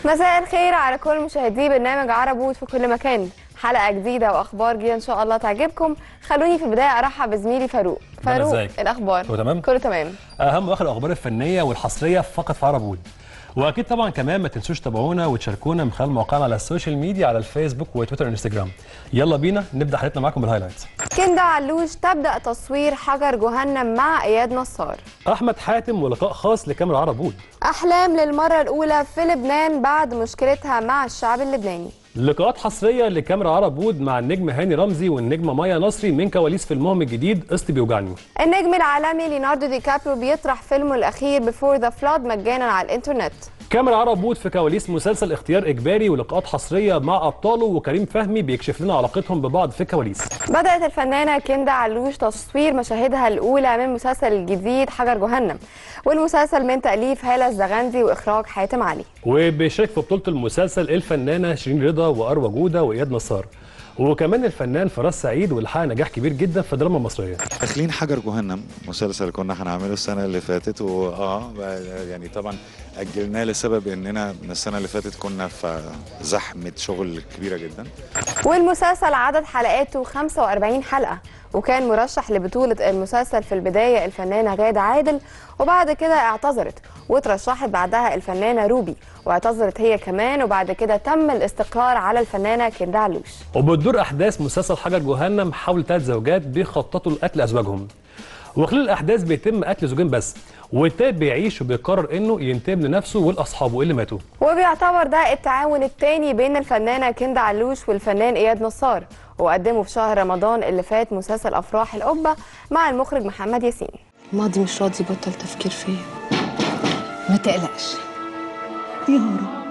مساء الخير على كل مشاهدي برنامج عربوت في كل مكان حلقه جديده واخبار جديده ان شاء الله تعجبكم خلوني في البدايه ارحب بزميلي فاروق منى فاروق ازيك؟ الاخبار كله تمام؟ كله تمام اهم واخر الاخبار الفنيه والحصريه فقط في عرب وود واكيد طبعا كمان ما تنسوش تتابعونا وتشاركونا من خلال مواقعنا على السوشيال ميديا على الفيسبوك وتويتر وانستجرام يلا بينا نبدا حلقتنا معاكم بالهايلايتس كندا علوش تبدا تصوير حجر جهنم مع اياد نصار احمد حاتم ولقاء خاص لكاميرا عرب وود احلام للمره الاولى في لبنان بعد مشكلتها مع الشعب اللبناني لقاءات حصريه لكاميرا عرب وود مع النجم هاني رمزي والنجمه مايا نصري من كواليس فيلمهم الجديد قسط بيوجعني النجم العالمي ليوناردو دي كابريو بيطرح فيلمه الاخير بيفور ذا فلاد مجانا على الانترنت كاميرا عرب وود في كواليس مسلسل اختيار اجباري ولقاءات حصريه مع ابطاله وكريم فهمي بيكشف لنا علاقتهم ببعض في الكواليس بدأت الفنانة كندا علوش تصوير مشاهدها الأولى من مسلسل الجديد حجر جهنم والمسلسل من تأليف هالة الزغندي وإخراج حاتم علي وبيشارك في بطولة المسلسل الفنانة شيرين رضا وأروى جودة وإياد نصار وكمان الفنان فراس سعيد واللي حقق نجاح كبير جدا في الدراما المصرية داخلين حجر جهنم مسلسل كنا هنعمله السنه اللي فاتت واه يعني طبعا اجلناه لسبب اننا من السنه اللي فاتت كنا في زحمه شغل كبيره جدا والمسلسل عدد حلقاته 45 حلقة وكان مرشح لبطولة المسلسل في البداية الفنانة غادة عادل وبعد كده اعتذرت وترشحت بعدها الفنانة روبي واعتذرت هي كمان وبعد كده تم الاستقرار على الفنانة كندا علوش وبتدور أحداث مسلسل حجر جهنم حول ثلاث زوجات بيخططوا لقتل أزواجهم وخلال الأحداث بيتم قتل زوجين بس والتالت بيعيش وبيقرر إنه ينتقم لنفسه ولأصحابه اللي ماتوا وبيعتبر ده التعاون الثاني بين الفنانة كندا علوش والفنان إياد نصار وقدموا في شهر رمضان اللي فات مسلسل أفراح القبة مع المخرج محمد ياسين الماضي مش راضي يبطل تفكير فيا ما تقلقش يا رب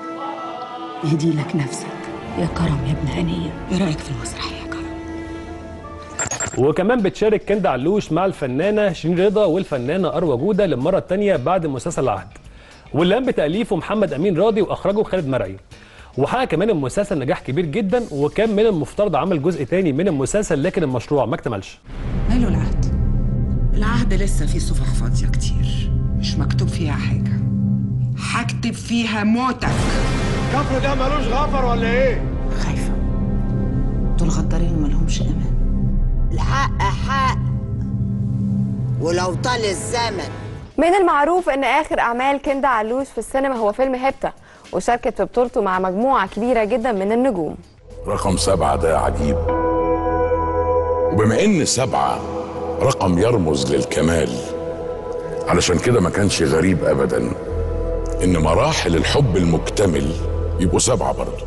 يهدي لك نفسك يا كرم يا ابن هنية ايه رأيك في المسرحية يا كرم وكمان بتشارك كندا علوش مع الفنانة شيرين رضا والفنانة أروى جودة للمرة الثانية بعد مسلسل العهد واللي قام بتأليفه محمد أمين راضي وأخرجه خالد مرعي وحقق كمان المسلسل نجاح كبير جدا وكان من المفترض عمل جزء تاني من المسلسل لكن المشروع ما اكتملش ماله العهد العهد لسه فيه صفح فاضية كتير مش مكتوب فيها حاجة هكتب فيها موتك كفر ده ملوش غفر ولا ايه؟ خايفة دول غدارين وملهمش أمان الحق حق ولو طال الزمن من المعروف ان اخر اعمال كندا علوش في السينما هو فيلم هيبتا وشاركت في بطولته مع مجموعه كبيره جدا من النجوم رقم سبعة ده عجيب وبما ان سبعة رقم يرمز للكمال علشان كده ما كانش غريب ابدا ان مراحل الحب المكتمل يبقوا سبعة برضه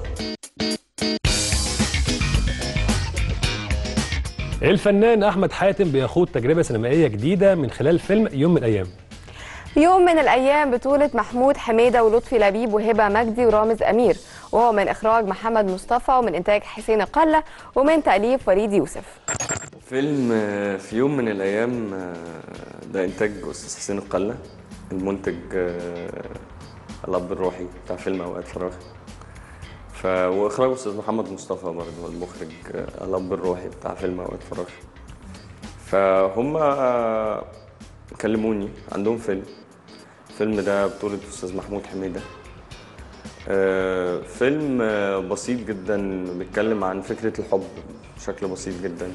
الفنان أحمد حاتم بيخوض تجربة سينمائية جديدة من خلال فيلم يوم من الأيام يوم من الايام بطوله محمود حميده ولطفي لبيب وهبه مجدي ورامز امير وهو من اخراج محمد مصطفى ومن انتاج حسين قله ومن تاليف وليد يوسف فيلم آه، في يوم من الايام آه، ده انتاج استاذ حسين القله المنتج آه، الاب الروحي بتاع فيلم اوقات فراغ ف واخراج استاذ محمد مصطفى برضه المخرج آه، الاب الروحي بتاع فيلم اوقات فراغ فهم آه، كلموني عندهم فيلم الفيلم ده بطولة أستاذ محمود حميدة آه، فيلم آه، بسيط جدا بيتكلم عن فكرة الحب بشكل بسيط جدا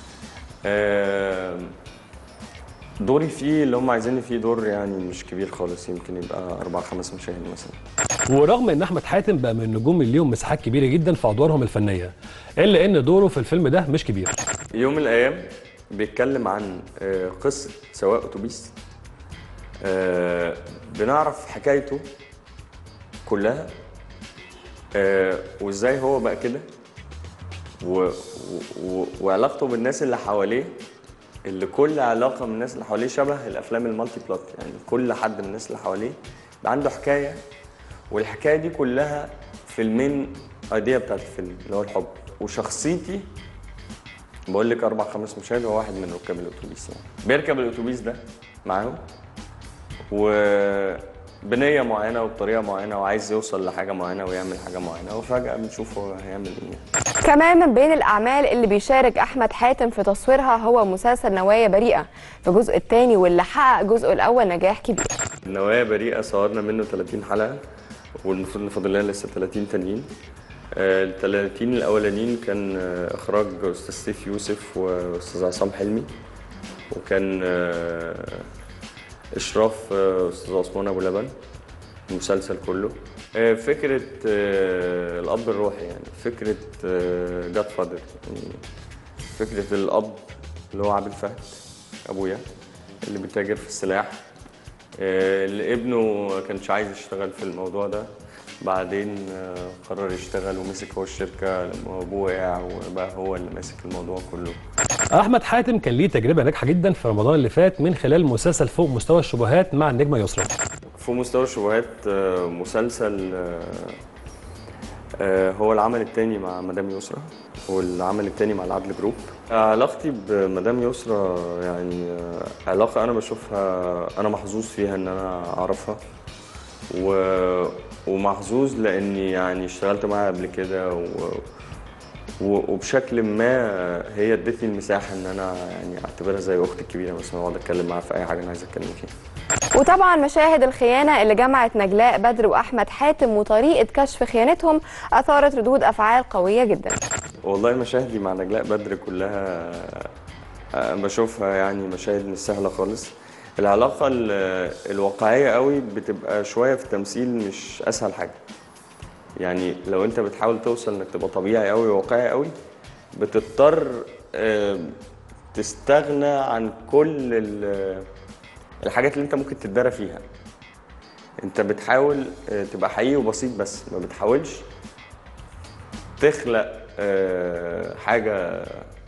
آه، دوري فيه اللي هم عايزيني فيه دور يعني مش كبير خالص يمكن يبقى أربع خمس مشاهد مثلا ورغم ان احمد حاتم بقى من النجوم اللي ليهم مساحات كبيره جدا في ادوارهم الفنيه الا ان دوره في الفيلم ده مش كبير يوم من الأيام بيتكلم عن آه، قصة سواق أتوبيس آه، بنعرف حكايته كلها آه، وإزاي هو بقى كده و- و- و- وعلاقته بالناس اللي حواليه اللي كل علاقة من الناس اللي حواليه شبه الأفلام المالتي بلوت يعني كل حد من الناس اللي حواليه بقى عنده حكاية والحكاية دي كلها في المين ايديا بتاعت الفيلم اللي هو الحب وشخصيتي بقول لك اربع خمس مشاهد هو واحد من ركاب الاتوبيس يعني بيركب الاتوبيس ده معاهم وبنيه معينه وبطريقه معينه وعايز يوصل لحاجه معينه ويعمل حاجه معينه وفجاه بنشوف هو هيعمل ايه كمان من بين الاعمال اللي بيشارك احمد حاتم في تصويرها هو مسلسل نوايا بريئه في الجزء الثاني واللي حقق جزءه الاول نجاح كبير النوايا بريئه صورنا منه 30 حلقه والمفروض ان فاضل لنا لسه 30 تانيين آه، ال 30 الاولانيين كان آه، اخراج استاذ سيف يوسف واستاذ عصام حلمي وكان آه، اشراف آه، استاذ عثمان ابو لبن المسلسل كله آه، فكرة آه، الأب الروحي يعني فكرة جاد فادر يعني فكرة الأب اللي هو عادل فهد أبويا اللي بيتاجر في السلاح آه، اللي ابنه ما كانش عايز يشتغل في الموضوع ده بعدين آه، قرر يشتغل ومسك هو الشركة لما أبوه وقع وبقى هو اللي ماسك الموضوع كله احمد حاتم كان ليه تجربه ناجحه جدا في رمضان اللي فات من خلال مسلسل فوق مستوى الشبهات مع النجمه يسرا في مستوى الشبهات آه، مسلسل آه، آه، هو العمل الثاني مع مدام يسرا والعمل الثاني مع العدل جروب علاقتي بمدام يسرا يعني آه، علاقة أنا بشوفها أنا محظوظ فيها إن أنا أعرفها و... ومحظوظ لأني يعني اشتغلت معاها قبل كده و... و- وبشكل ما هي ادتني المساحة إن أنا يعني أعتبرها زي أختي الكبيرة مثلا أقعد أتكلم معاها في أي حاجة أنا عايز أتكلم فيها وطبعا مشاهد الخيانة اللي جمعت نجلاء بدر وأحمد حاتم وطريقة كشف خيانتهم أثارت ردود أفعال قوية جدا والله مشاهدي مع نجلاء بدر كلها آه، بشوفها يعني مشاهد مش سهلة خالص العلاقة ال- الواقعية قوي بتبقى شوية في التمثيل مش أسهل حاجة يعني لو أنت بتحاول توصل إنك تبقى طبيعي قوي وواقعي قوي بتضطر آه، تستغنى عن كل ال- الحاجات اللي أنت ممكن تتدرى فيها أنت بتحاول آه، تبقى حقيقي وبسيط بس ما بتحاولش تخلق آه، حاجة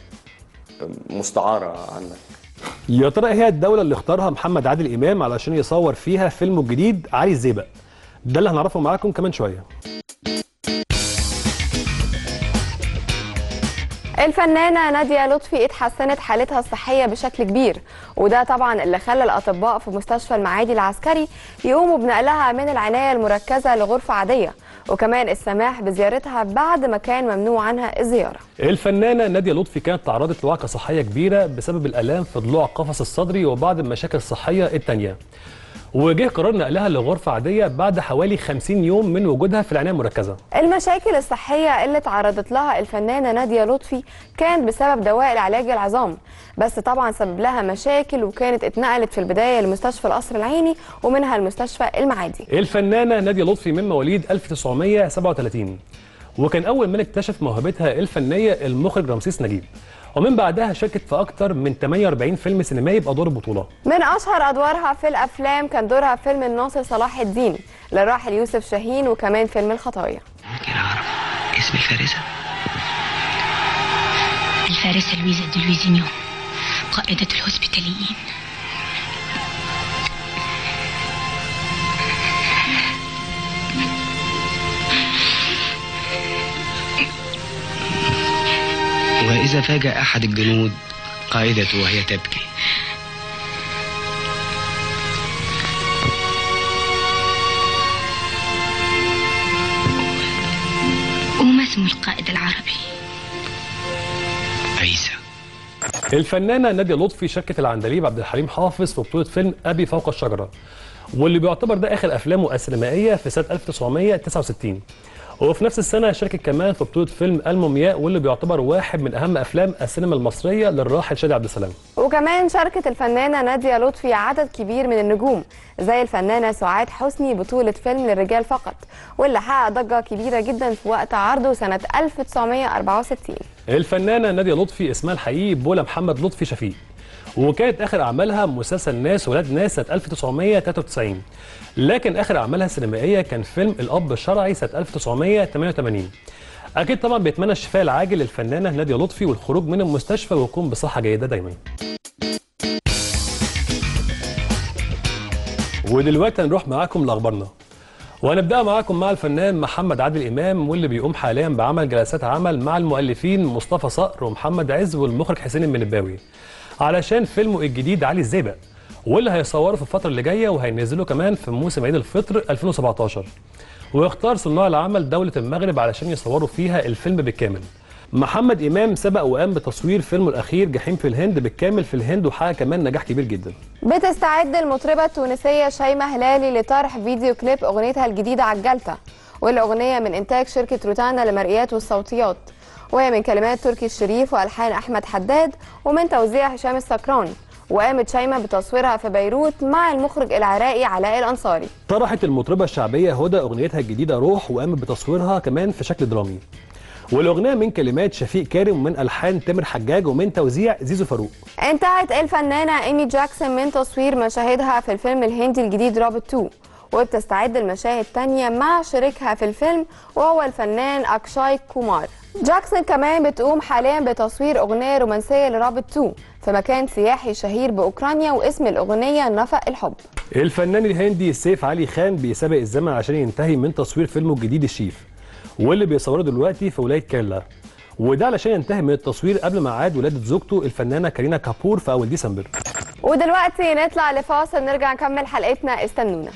مستعارة عنك يا ترى إيه هي الدوله اللي اختارها محمد عادل امام علشان يصور فيها فيلمه الجديد علي الزيبق ده اللي هنعرفه معاكم كمان شويه الفنانة نادية لطفي اتحسنت حالتها الصحية بشكل كبير وده طبعا اللي خلى الأطباء في مستشفى المعادي العسكري يقوموا بنقلها من العناية المركزة لغرفة عادية وكمان السماح بزيارتها بعد ما كان ممنوع عنها الزيارة الفنانه ناديه لطفي كانت تعرضت لوعكه صحيه كبيره بسبب الالام في ضلوع القفص الصدري وبعض المشاكل الصحيه التانيه وجه قرار نقلها لغرفه عاديه بعد حوالي 50 يوم من وجودها في العنايه المركزه المشاكل الصحية اللي تعرضت لها الفنانة نادية لطفي كانت بسبب دواء العلاج العظام بس طبعا سبب لها مشاكل وكانت اتنقلت في البداية لمستشفى القصر العيني ومنها المستشفى المعادي الفنانة نادية لطفي من مواليد 1937 وكان أول من اكتشف موهبتها الفنية المخرج رمسيس نجيب ومن بعدها شاركت في أكتر من 48 فيلم سينمائي بأدوار البطولة من أشهر أدوارها في الأفلام كان دورها في فيلم الناصر صلاح الدين للراحل يوسف شاهين وكمان فيلم الخطايا اسم الفارسة الفارسة لويزا دي لويزينيو قائدة الهوسبيتاليين وإذا فاجأ أحد الجنود قائدته وهي تبكي وما اسم القائد العربي عيسى الفنانة نادية لطفي شاركت العندليب عبد الحليم حافظ في بطولة فيلم أبي فوق الشجرة واللي بيعتبر ده آخر أفلامه السينمائية في سنة 1969 وفي نفس السنة شاركت كمان في بطولة فيلم المومياء واللي بيعتبر واحد من أهم أفلام السينما المصرية للراحل شادي عبد السلام وكمان شاركت الفنانة نادية لطفي عدد كبير من النجوم زي الفنانة سعاد حسني بطولة فيلم للرجال فقط واللي حقق ضجة كبيرة جدا في وقت عرضه سنة 1964 الفنانة نادية لطفي اسمها الحقيقي بولا محمد لطفي شفيق وكانت آخر أعمالها مسلسل ناس ولاد ناس سنة 1993 لكن آخر أعمالها السينمائية كان فيلم الأب الشرعي سنة 1988 أكيد طبعا بيتمنى الشفاء العاجل للفنانة نادية لطفي والخروج من المستشفى ويكون بصحة جيدة دايما ودلوقتي هنروح معاكم لأخبارنا وهنبدأ معاكم مع الفنان محمد عادل إمام واللي بيقوم حاليا بعمل جلسات عمل مع المؤلفين مصطفى صقر ومحمد عز والمخرج حسين المنباوي علشان فيلمه الجديد علي الزيبق واللي هيصوره في الفترة اللي جاية وهينزله كمان في موسم عيد الفطر 2017 ويختار صناع العمل دولة المغرب علشان يصوروا فيها الفيلم بالكامل محمد امام سبق وقام بتصوير فيلمه الاخير جحيم في الهند بالكامل في الهند وحقق كمان نجاح كبير جدا بتستعد المطربة التونسية شيماء هلالي لطرح فيديو كليب أغنيتها الجديدة عجلتة والأغنية من إنتاج شركة روتانا للمرئيات والصوتيات وهي من كلمات تركي الشريف وألحان أحمد حداد ومن توزيع هشام السكران وقامت شيماء بتصويرها في بيروت مع المخرج العراقي علاء الأنصاري طرحت المطربه الشعبيه هدى اغنيتها الجديده روح وقامت بتصويرها كمان في شكل درامي والاغنيه من كلمات شفيق كارم ومن الحان تامر حجاج ومن توزيع زيزو فاروق انتهت الفنانة إيمي جاكسون من تصوير مشاهدها في الفيلم الهندي الجديد رابط 2 وبتستعد المشاهد تانية مع شريكها في الفيلم وهو الفنان أكشاي كومار جاكسون كمان بتقوم حاليا بتصوير أغنية رومانسية لرابط 2 في مكان سياحي شهير بأوكرانيا واسم الأغنية نفق الحب الفنان الهندي سيف علي خان بيسابق الزمن عشان ينتهي من تصوير فيلمه الجديد الشيف واللي بيصوره دلوقتي في ولايه كيرلا وده علشان ينتهي من التصوير قبل ميعاد ولاده زوجته الفنانه كارينا كابور في اول ديسمبر ودلوقتي نطلع لفاصل نرجع نكمل حلقتنا استنونا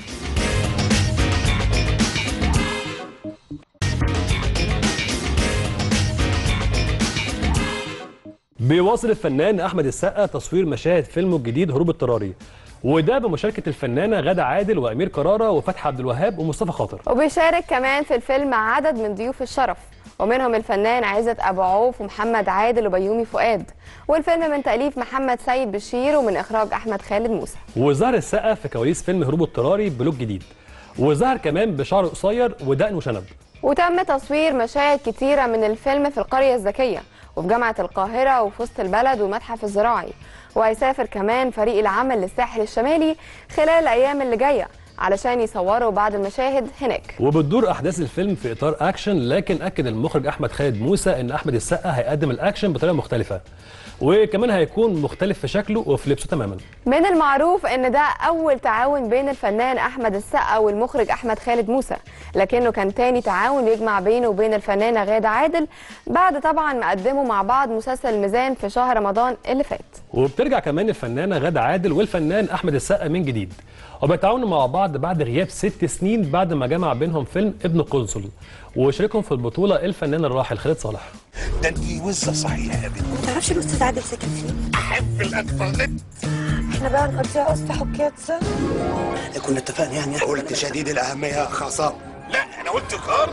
بيواصل الفنان احمد السقا تصوير مشاهد فيلمه الجديد هروب اضطراري وده بمشاركه الفنانه غادة عادل وامير كراره وفتحي عبد الوهاب ومصطفى خاطر وبيشارك كمان في الفيلم عدد من ضيوف الشرف ومنهم الفنان عزت ابو عوف ومحمد عادل وبيومي فؤاد والفيلم من تاليف محمد سيد بشير ومن اخراج احمد خالد موسى وظهر السقا في كواليس فيلم هروب اضطراري بلوك جديد وظهر كمان بشعر قصير ودقن وشنب وتم تصوير مشاهد كتيرة من الفيلم في القرية الذكية وفي جامعة القاهرة وفي وسط البلد والمتحف الزراعي وهيسافر كمان فريق العمل للساحل الشمالي خلال الأيام اللي جاية علشان يصوروا بعض المشاهد هناك وبتدور احداث الفيلم في اطار اكشن لكن اكد المخرج احمد خالد موسى ان احمد السقا هيقدم الاكشن بطريقه مختلفه وكمان هيكون مختلف في شكله وفي لبسه تماما من المعروف ان ده اول تعاون بين الفنان احمد السقا والمخرج احمد خالد موسى لكنه كان تاني تعاون يجمع بينه وبين الفنانه غاده عادل بعد طبعا ما قدموا مع بعض مسلسل ميزان في شهر رمضان اللي فات وبترجع كمان الفنانه غادة عادل والفنان احمد السقا من جديد وبيتعاونوا مع بعض بعد غياب ست سنين بعد ما جمع بينهم فيلم ابن قنصل وشاركهم في البطوله الفنان الراحل خالد صالح ده انت وزه صحيح يا بنت ما تعرفش الاستاذ عادل ساكن فين احب الانترنت احنا بقى نقضيها قصة حكايات سوا كنا اتفقنا يعني قلت شديد الاهميه خاصه لا انا قلت خار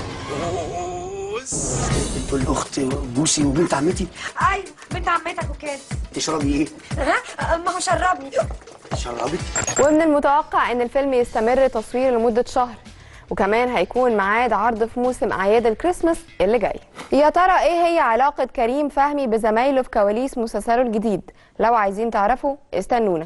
تقول اختي بوسي وبنت عمتي ايوه بنت عمتك وكده تشربي ايه؟ ها ما هو شربني شربك ومن المتوقع ان الفيلم يستمر تصويره لمده شهر وكمان هيكون ميعاد عرض في موسم اعياد الكريسماس اللي جاي يا ترى ايه هي علاقه كريم فهمي بزمايله في كواليس مسلسله الجديد لو عايزين تعرفوا استنونا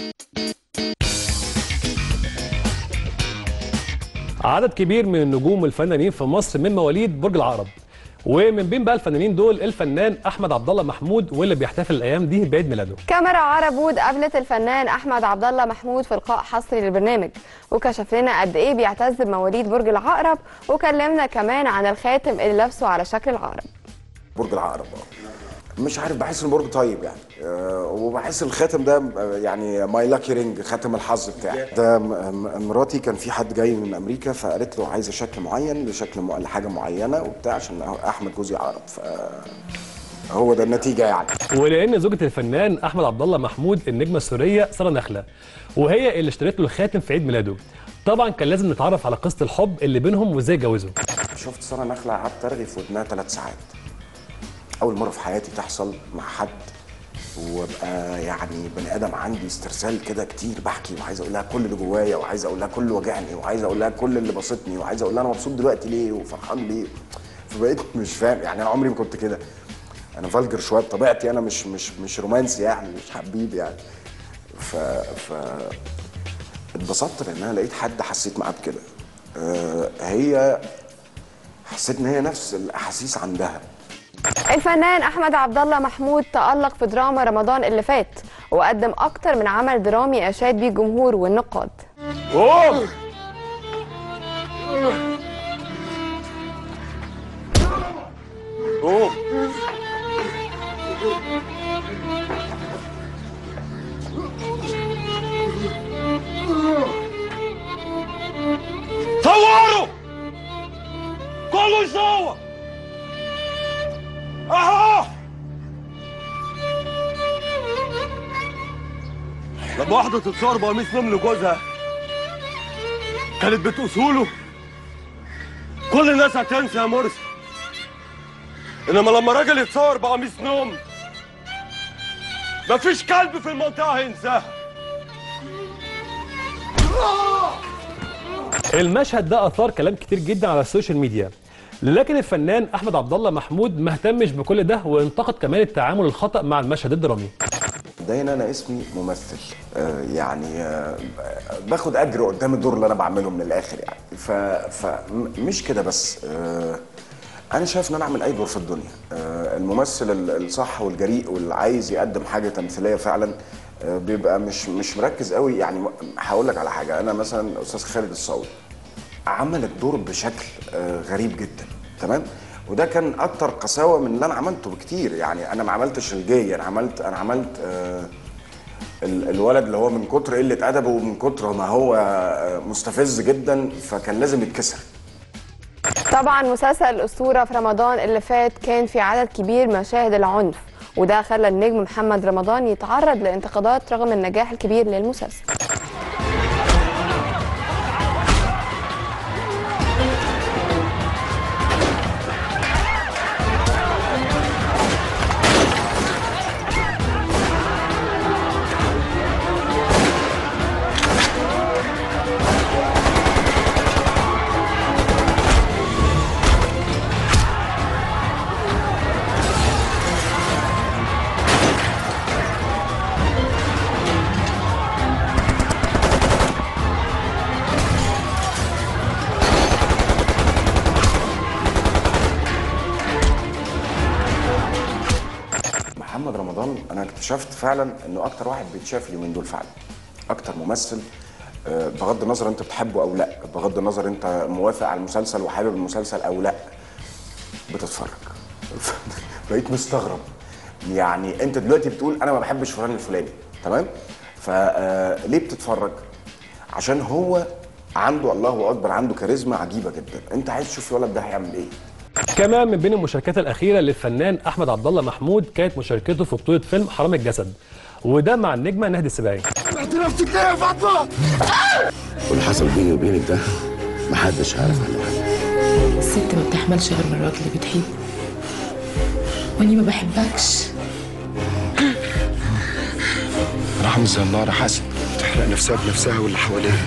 عدد كبير من النجوم والفنانين في مصر من مواليد برج العقرب ومن بين بقى الفنانين دول الفنان احمد عبد الله محمود واللي بيحتفل الايام دي بعيد ميلاده كاميرا عربود قابلت الفنان احمد عبد الله محمود في لقاء حصري للبرنامج وكشف لنا قد ايه بيعتز بمواليد برج العقرب وكلمنا كمان عن الخاتم اللي لابسه على شكل العقرب برج العقرب آه. مش عارف بحس ان برج طيب يعني أه وبحس الخاتم ده آه، يعني ماي لاكي رينج خاتم الحظ بتاعي ده م- م- مراتي كان في حد جاي من امريكا فقالت له عايزه شكل معين لشكل م- لحاجه معينه وبتاع عشان احمد جوزي عقرب فهو ده النتيجه يعني ولان زوجة الفنان احمد عبد الله محمود النجمه السوريه ساره نخله وهي اللي اشترت له الخاتم في عيد ميلاده طبعا كان لازم نتعرف على قصه الحب اللي بينهم وازاي اتجوزوا شفت ساره نخله قعدت ارغي في ودنها ثلاث ساعات اول مره في حياتي تحصل مع حد وابقى يعني بني ادم عندي استرسال كده كتير بحكي وعايز اقول لها كل اللي جوايا وعايز اقول لها كل اللي وجعني وعايز اقول لها كل اللي بسطني وعايز اقول لها انا مبسوط دلوقتي ليه وفرحان ليه فبقيت مش فاهم يعني انا عمري ما كنت كده انا فالجر شويه بطبيعتي انا مش مش مش رومانسي يعني مش حبيب يعني ف ف اتبسطت لان انا لقيت حد حسيت معاه بكده آه، هي حسيت ان هي نفس الاحاسيس عندها الفنان احمد عبد الله محمود تالق في دراما رمضان اللي فات وقدم اكتر من عمل درامي اشاد بيه الجمهور والنقاد اوه اوه صوروا كله يصور لما واحدة تتصور بقميص نوم لجوزها كانت بتقوسوله كل الناس هتنسى يا مرسي انما لما راجل يتصور بقميص نوم مفيش كلب في المنطقة هينساها المشهد ده اثار كلام كتير جدا على السوشيال ميديا لكن الفنان احمد عبد الله محمود ما اهتمش بكل ده وانتقد كمان التعامل الخطا مع المشهد الدرامي ده هنا انا اسمي ممثل آه يعني آه باخد اجر قدام الدور اللي انا بعمله من الاخر يعني ف فمش كده بس آه انا شايف ان انا اعمل اي دور في الدنيا آه الممثل ال- الصح والجريء واللي عايز يقدم حاجه تمثيليه فعلا آه بيبقى مش مش مركز قوي يعني م- هقول لك على حاجه انا مثلا استاذ خالد الصاوي عمل الدور بشكل آه، غريب جدا تمام وده كان اكتر قساوه من اللي انا عملته بكتير يعني انا ما عملتش الجاي انا عملت انا عملت آه، ال- الولد اللي هو من كتر قله ادبه ومن كتر ما هو آه، مستفز جدا فكان لازم يتكسر طبعا مسلسل الأسطورة في رمضان اللي فات كان في عدد كبير مشاهد العنف وده خلى النجم محمد رمضان يتعرض لانتقادات رغم النجاح الكبير للمسلسل محمد رمضان انا اكتشفت فعلا انه اكتر واحد بيتشاف اليومين دول فعلا اكتر ممثل آه، بغض النظر انت بتحبه او لا بغض النظر انت موافق على المسلسل وحابب المسلسل او لا بتتفرج بقيت مستغرب يعني انت دلوقتي بتقول انا ما بحبش فلان الفلاني تمام فليه بتتفرج عشان هو عنده الله اكبر عنده كاريزما عجيبه جدا انت عايز تشوف الولد ده هيعمل ايه كمان من بين المشاركات الاخيره للفنان احمد عبد الله محمود كانت مشاركته في بطوله فيلم حرام الجسد وده مع النجمه نهدي السباعي اعترفتك ليه يا فاطمه؟ واللي حصل بيني وبينك ده محدش عارف عنه حاجه الست ما بتحملش غير من الراجل اللي بتحبه واني ما بحبكش رحمة زي النار حسن تحرق نفسها بنفسها واللي حواليها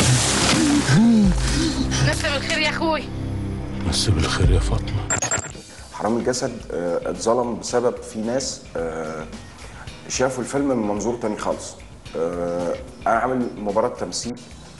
مسا بالخير يا اخوي مسي بالخير يا فاطمه حرام الجسد آه، اتظلم بسبب في ناس آه، شافوا الفيلم من منظور تاني خالص آه، انا عامل مباراه تمثيل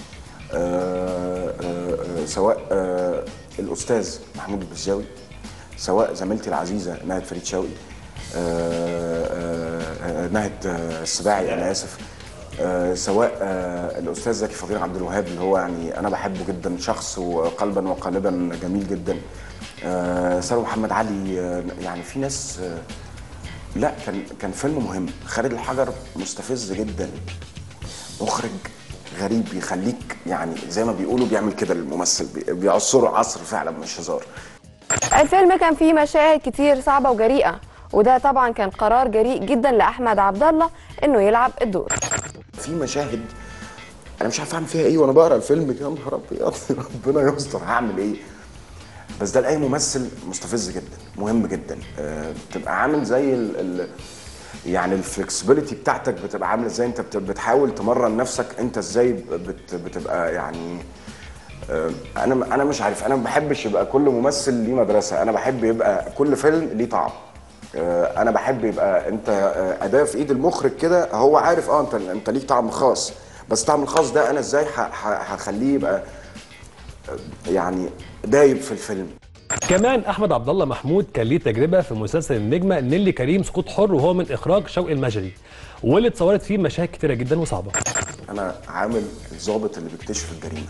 آه، آه، آه، سواء آه، الاستاذ محمود البزاوي سواء زميلتي العزيزه نهد فريد شوقي آه، آه، آه، نهد آه، السباعي انا اسف آه، سواء آه، الاستاذ زكي فضيل عبد الوهاب اللي هو يعني انا بحبه جدا شخص وقلبا وقالبا جميل جدا آه، سلوى محمد علي آه، يعني في ناس آه، لا كان كان فيلم مهم خالد الحجر مستفز جدا مخرج غريب يخليك يعني زي ما بيقولوا بيعمل كده للممثل بي- بيعصره عصر فعلا مش هزار الفيلم كان فيه مشاهد كتير صعبة وجريئة وده طبعا كان قرار جريء جدا لأحمد عبد الله إنه يلعب الدور في مشاهد انا مش عارف اعمل فيها ايه وانا بقرا الفيلم يا نهار ابيض ربنا يستر هعمل ايه بس ده لاي ممثل مستفز جدا مهم جدا آه، بتبقى عامل زي ال ال يعني الفلكسبيليتي بتاعتك بتبقى عامله ازاي انت بت- بتحاول تمرن نفسك انت ازاي بت بتبقى يعني آه، انا انا مش عارف انا ما بحبش يبقى كل ممثل ليه مدرسه انا بحب يبقى كل فيلم ليه طعم آه، انا بحب يبقى انت آه، اداه في ايد المخرج كده هو عارف اه انت انت ليك طعم خاص بس الطعم الخاص ده انا ازاي ح- ح- هخليه يبقى آه، يعني دايب في الفيلم كمان احمد عبد الله محمود كان ليه تجربه في مسلسل النجمه نيلي كريم سقوط حر وهو من اخراج شوقي المجري واللي اتصورت فيه مشاهد كتيره جدا وصعبه انا عامل الضابط اللي بيكتشف الجريمه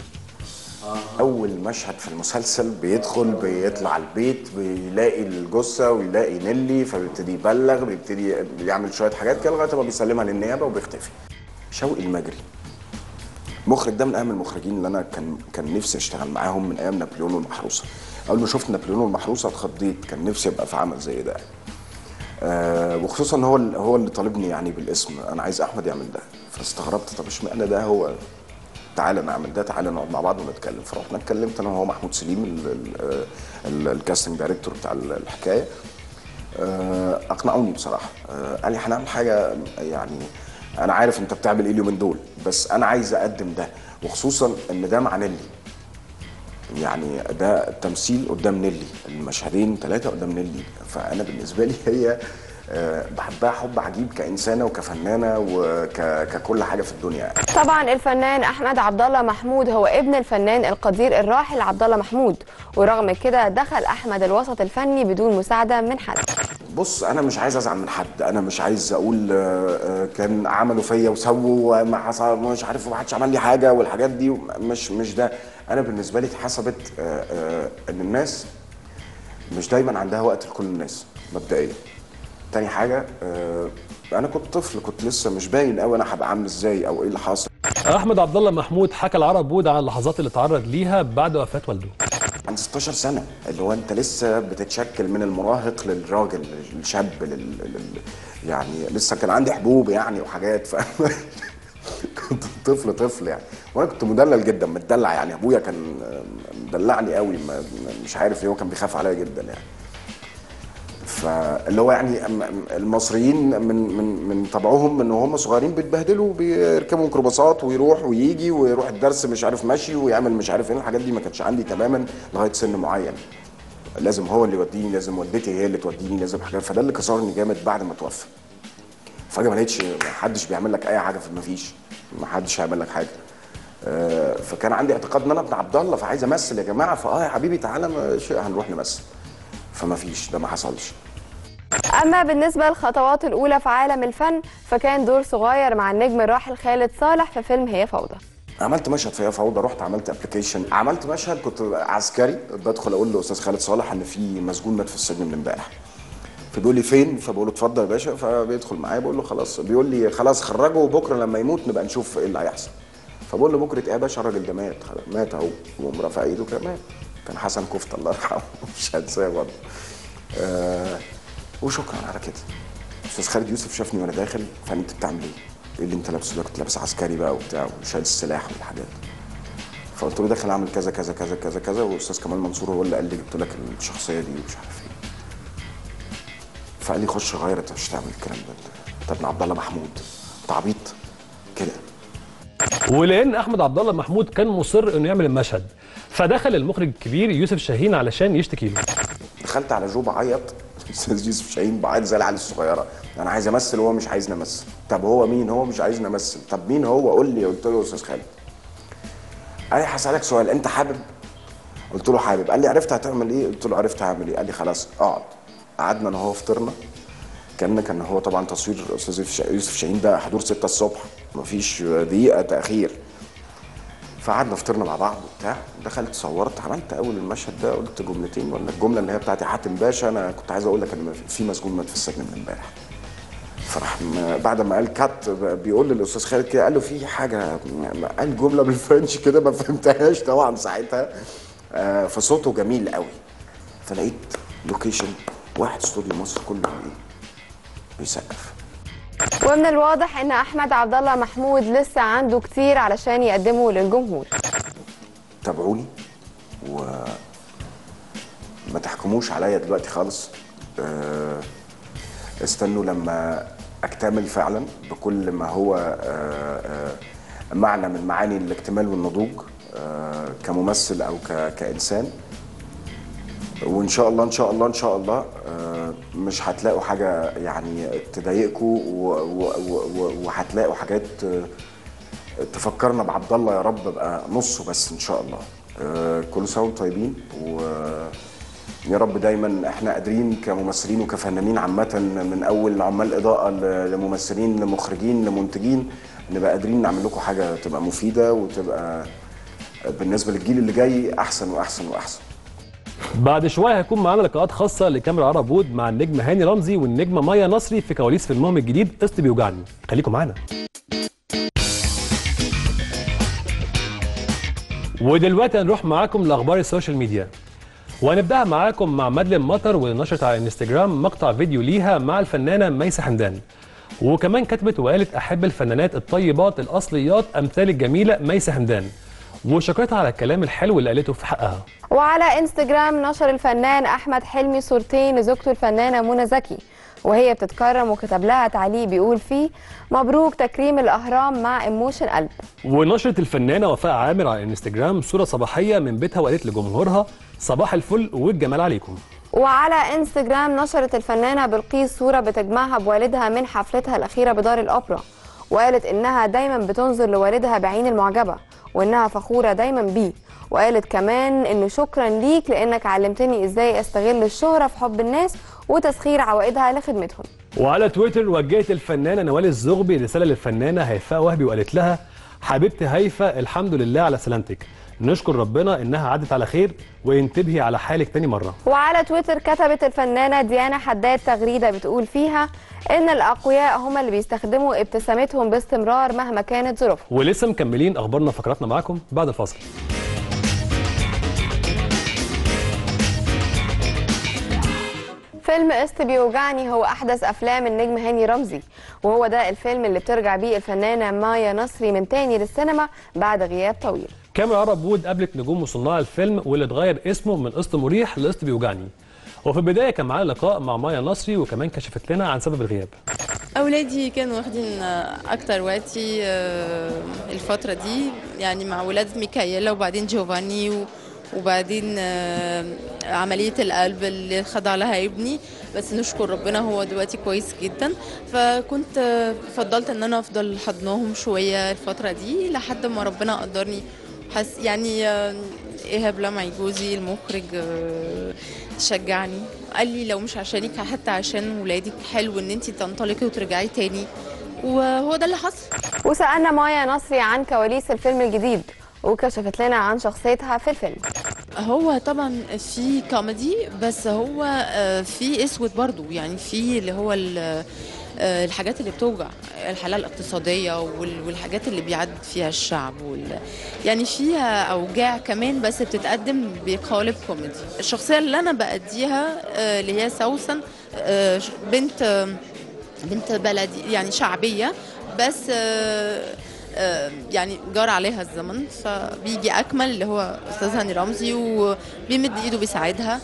اول مشهد في المسلسل بيدخل بيطلع البيت بيلاقي الجثه ويلاقي نيلي فبيبتدي يبلغ بيبتدي يعمل شويه حاجات كده لغايه ما بيسلمها للنيابه وبيختفي شوقي المجري المخرج ده من اهم المخرجين اللي انا كان كان نفسي اشتغل معاهم من ايام نابليون والمحروسه اول ما شفت نابليون والمحروسه اتخضيت كان نفسي ابقى في عمل زي ده آه وخصوصا هو ال- هو اللي طالبني يعني بالاسم انا عايز احمد يعمل ده فاستغربت طب اشمعنى ده هو تعالى نعمل ده تعالى نقعد مع بعض ونتكلم فرحنا اتكلمت انا وهو محمود سليم ال- ال- ال- الكاستنج دايركتور بتاع ال- الحكايه آه، اقنعوني بصراحه آه، قال لي هنعمل حاجه يعني انا عارف انت بتعمل ايه اليومين دول بس انا عايز اقدم ده وخصوصا ان ده مع نيلي يعني ده التمثيل قدام نيلي المشهدين ثلاثه قدام نيلي فانا بالنسبه لي هي آه، بحبها حب عجيب كانسانه وكفنانه وككل حاجه في الدنيا يعني. طبعا الفنان احمد عبد الله محمود هو ابن الفنان القدير الراحل عبد الله محمود ورغم كده دخل احمد الوسط الفني بدون مساعده من حد بص انا مش عايز ازعل من حد انا مش عايز اقول آه، آه، كان عملوا فيا وسووا وما حصل مش عارف وما حدش عمل لي حاجه والحاجات دي مش مش ده انا بالنسبه لي اتحسبت آه، آه، ان الناس مش دايما عندها وقت لكل الناس مبدئيا تاني حاجه آه، انا كنت طفل كنت لسه مش باين قوي انا هبقى عامل ازاي او ايه اللي حاصل احمد عبد الله محمود حكى العرب بود عن اللحظات اللي اتعرض ليها بعد وفاه والده عند 16 سنه اللي هو انت لسه بتتشكل من المراهق للراجل للشاب لل... لل... يعني لسه كان عندي حبوب يعني وحاجات ف كنت طفل طفل يعني وانا كنت مدلل جدا متدلع يعني ابويا كان مدلعني قوي ما... مش عارف ليه هو كان بيخاف عليا جدا يعني فاللي هو يعني أم- أم- المصريين من من من طبعهم ان هم صغيرين بيتبهدلوا بيركبوا ميكروباصات ويروح ويجي ويروح الدرس مش عارف ماشي ويعمل مش عارف ايه الحاجات دي ما كانتش عندي تماما لغايه سن معين لازم هو اللي يوديني لازم والدتي هي اللي توديني لازم حاجات فده اللي كسرني جامد بعد ما توفى فجاه ما لقيتش ما حدش بيعمل لك اي حاجه في ما فيش ما حدش هيعمل لك حاجه آه، فكان عندي اعتقاد ان انا ابن عبد الله فعايز امثل يا جماعه فاه يا حبيبي تعالى ما- شيء هنروح نمثل فما فيش ده ما حصلش اما بالنسبه للخطوات الاولى في عالم الفن فكان دور صغير مع النجم الراحل خالد صالح في فيلم هي فوضى عملت مشهد فيها فوضى رحت عملت ابلكيشن عملت مشهد كنت عسكري بدخل اقول لاستاذ خالد صالح ان في مسجون مات في السجن من امبارح فبيقول لي فين فبقول له اتفضل يا باشا فبيدخل معايا بقول له خلاص بيقول لي خلاص خرجه وبكره لما يموت نبقى نشوف ايه اللي هيحصل فبقول له بكره ايه يا باشا الراجل ده مات خلاص مات اهو وقوم رافع ايده كده مات كان حسن كفته الله يرحمه مش هنساه برضه آه وشكرا على كده استاذ خالد يوسف شافني وانا داخل فقال انت بتعمل ايه؟ ايه اللي انت لابسه ده كنت لابس عسكري بقى وبتاع وشايل السلاح والحاجات فقلت له داخل اعمل كذا كذا كذا كذا كذا واستاذ كمال منصور هو اللي قال لي جبت لك الشخصيه دي ومش عارف ايه فقال لي خش غير انت مش هتعمل الكلام ده انت ابن عبد الله محمود انت عبيط كده ولان احمد عبد الله محمود كان مصر انه يعمل المشهد فدخل المخرج الكبير يوسف شاهين علشان يشتكي له دخلت على جو بعيط استاذ يوسف شاهين بعيط زي العيال الصغيره انا عايز امثل وهو مش عايزني امثل طب هو مين هو مش عايزني امثل طب مين هو قول لي قلت له استاذ خالد قال لي هسالك سؤال انت حابب قلت له حابب قال لي عرفت هتعمل ايه قلت له عرفت هعمل ايه قال لي خلاص اقعد قعدنا انا وهو فطرنا كان كان هو طبعا تصوير استاذ يوسف شاهين ده حضور 6 الصبح مفيش دقيقه تاخير فقعدنا فطرنا مع بعض وبتاع دخلت صورت عملت اول المشهد ده قلت جملتين ولا الجمله اللي هي بتاعتي حاتم باشا انا كنت عايز اقول لك ان في مسجون مات في السجن من امبارح فراح م- بعد ما قال كات بيقول للاستاذ خالد كده قال له في حاجه قال جمله بالفرنش كده ما فهمتهاش طبعا ساعتها آه، فصوته جميل قوي فلقيت لوكيشن واحد استوديو مصر كله ايه بيسقف ومن الواضح ان احمد عبد الله محمود لسه عنده كتير علشان يقدمه للجمهور تابعوني و ما تحكموش عليا دلوقتي خالص آه، استنوا لما اكتمل فعلا بكل ما هو آه، آه، معنى من معاني الاكتمال والنضوج آه، كممثل او ك- كانسان وان شاء الله ان شاء الله ان شاء الله آه، مش هتلاقوا حاجه يعني تضايقكم و- و- و- وهتلاقوا حاجات آه، تفكرنا بعبد الله يا رب بقى نصه بس ان شاء الله آه، كل سنه وانتم طيبين ويا رب دايما احنا قادرين كممثلين وكفنانين عامه من اول عمال اضاءه ل- لممثلين لمخرجين لمنتجين نبقى قادرين نعمل لكم حاجه تبقى مفيده وتبقى بالنسبه للجيل اللي جاي احسن واحسن واحسن بعد شويه هيكون معانا لقاءات خاصه لكاميرا عرب وود مع النجم هاني رمزي والنجمه مايا نصري في كواليس فيلمهم الجديد قسط بيوجعني خليكم معانا ودلوقتي هنروح معاكم لاخبار السوشيال ميديا وهنبداها معاكم مع مادلين مطر ونشرت على انستجرام مقطع فيديو ليها مع الفنانه ميسة حمدان وكمان كتبت وقالت احب الفنانات الطيبات الاصليات امثال الجميله ميسه همدان وشكرتها على الكلام الحلو اللي قالته في حقها وعلى انستجرام نشر الفنان احمد حلمي صورتين لزوجته الفنانه منى زكي وهي بتتكرم وكتب لها تعليق بيقول فيه مبروك تكريم الاهرام مع ايموشن قلب ونشرت الفنانه وفاء عامر على الانستجرام صوره صباحيه من بيتها وقالت لجمهورها صباح الفل والجمال عليكم وعلى انستجرام نشرت الفنانه بلقيس صوره بتجمعها بوالدها من حفلتها الاخيره بدار الاوبرا وقالت انها دايما بتنظر لوالدها بعين المعجبه وانها فخوره دايما بيه وقالت كمان انه شكرا ليك لانك علمتني ازاي استغل الشهره في حب الناس وتسخير عوائدها لخدمتهم وعلى تويتر وجهت الفنانه نوال الزغبي رساله للفنانه هيفاء وهبي وقالت لها حبيبتي هيفاء الحمد لله على سلامتك نشكر ربنا انها عدت على خير وانتبهي على حالك تاني مره وعلى تويتر كتبت الفنانة ديانا حداد تغريدة بتقول فيها إن الأقوياء هم اللي بيستخدموا ابتسامتهم باستمرار مهما كانت ظروفهم ولسه مكملين اخبارنا فقراتنا معاكم بعد الفاصل فيلم قسط بيوجعني هو أحدث أفلام النجم هاني رمزي وهو ده الفيلم اللي بترجع بيه الفنانة مايا نصري من تاني للسينما بعد غياب طويل كاميرا عرب وود قابلت نجوم وصناع الفيلم واللي اتغير اسمه من قسط مريح لقسط بيوجعني وفي البدايه كان معانا لقاء مع مايا نصري وكمان كشفت لنا عن سبب الغياب أولادي كانوا واخدين أكتر وقتي آه، الفترة دي يعني مع ولاد ميكايلا وبعدين جوفاني و- وبعدين آه، عملية القلب اللي خضع لها ابني بس نشكر ربنا هو دلوقتي كويس جدا فكنت آه، فضلت ان انا افضل حضنهم شوية الفترة دي لحد ما ربنا قدرني حس يعني آه، ايهاب لمعي جوزي المخرج آه، شجعني قال لي لو مش عشانك حتى عشان ولادك حلو ان انت تنطلقي وترجعي تاني وهو ده اللي حصل وسألنا مايا نصري عن كواليس الفيلم الجديد وكشفت لنا عن شخصيتها في الفيلم هو طبعا في كوميدي بس هو آه، في اسود برضو يعني في اللي هو ال- آه، الحاجات اللي بتوجع الحالة الاقتصادية وال- والحاجات اللي بيعد فيها الشعب وال... يعني فيها أوجاع كمان بس بتتقدم بقالب كوميدي الشخصية اللي أنا بأديها آه، اللي هي سوسن آه، ش- بنت آه، بنت بلدي يعني شعبية بس آه، آه، يعني جار عليها الزمن فبيجي أكمل اللي هو أستاذ هاني رمزي وبيمد إيده بيساعدها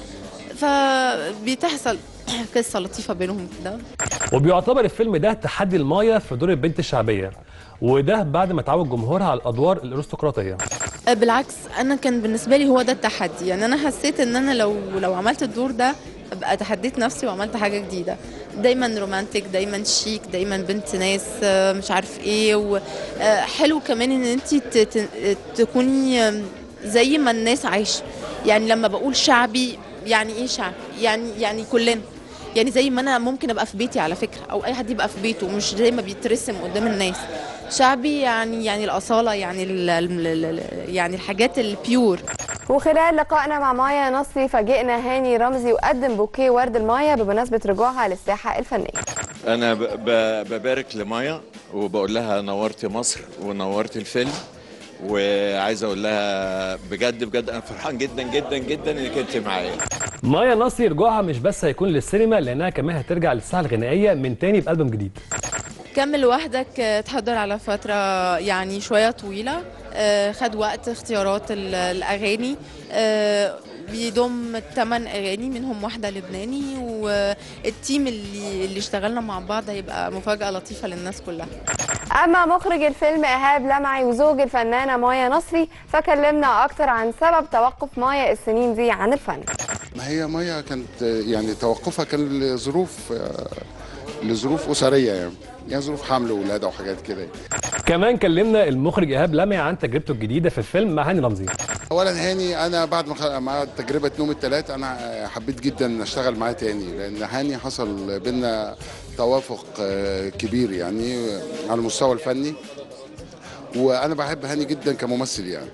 فبتحصل قصة لطيفة بينهم كده وبيعتبر الفيلم ده تحدي المايا في دور البنت الشعبيه وده بعد ما تعود جمهورها على الادوار الارستقراطيه آه، بالعكس انا كان بالنسبه لي هو ده التحدي يعني انا حسيت ان انا لو لو عملت الدور ده ابقى تحديت نفسي وعملت حاجه جديده دايما رومانتك دايما شيك دايما بنت ناس آه، مش عارف ايه وحلو كمان ان انت تكوني آم، زي ما الناس عايشه يعني لما بقول شعبي يعني ايه شعبي يعني يعني كلنا يعني زي ما انا ممكن ابقى في بيتي على فكره او اي حد يبقى في بيته مش زي ما بيترسم قدام الناس شعبي يعني يعني الاصاله يعني ال ال ال يعني الحاجات البيور وخلال لقائنا مع مايا نصري فاجئنا هاني رمزي وقدم بوكيه ورد المايا بمناسبة رجوعها للساحة الفنية انا ب- ب- ببارك لمايا وبقول لها نورتي مصر ونورتي الفيلم وعايز اقول لها بجد بجد انا فرحان جدا جدا جدا انك انت معايا مايا نصري رجوعها مش بس هيكون للسينما لانها كمان هترجع للساحه الغنائيه من تاني بألبوم جديد كمل لوحدك آه، تحضر على فترة يعني شوية طويلة آه، خد وقت اختيارات ال- الأغاني آه، بيضم ثمان أغاني منهم واحدة لبناني والتيم اللي اللي اشتغلنا مع بعض هيبقى مفاجأة لطيفة للناس كلها أما مخرج الفيلم إيهاب لمعي وزوج الفنانة مايا نصري فكلمنا أكتر عن سبب توقف مايا السنين دي عن الفن ما هي مايا كانت يعني توقفها كان لظروف لظروف اسريه يعني يعني ظروف حمل وولاده وحاجات كده كمان كلمنا المخرج ايهاب لمعي عن تجربته الجديده في الفيلم مع هاني رمزي اولا هاني انا بعد ما خ- مع تجربه نوم الثلاث انا حبيت جدا اشتغل معاه تاني لان هاني حصل بينا توافق آه، كبير يعني على المستوى الفني وانا بحب هاني جدا كممثل يعني